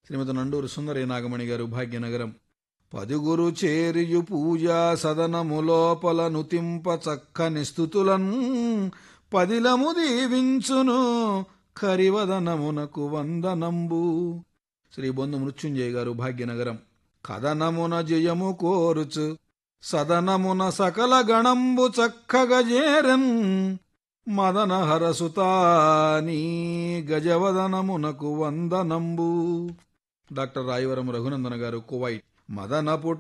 శ్రీమతి నండూరు సుందరి నాగమణి గారు భాగ్యనగరం పదుగురు చేరియు పూజా సదనము లోపల నుతింప చక్కని స్థుతులన్ పదిలము దీవించును కరివదనమునకు వందనంబు శ్రీ బొందు మృత్యుంజయ గారు భాగ్యనగరం కథనమున జయము కోరుచు సదనమున సకల గణంబు చక్కగా చేరన్ మదన హరసుతానీ గజవదనమునకు వందనంబు డాక్టర్ రాయవరం రఘునందన గారు కువైట్ మదనపుట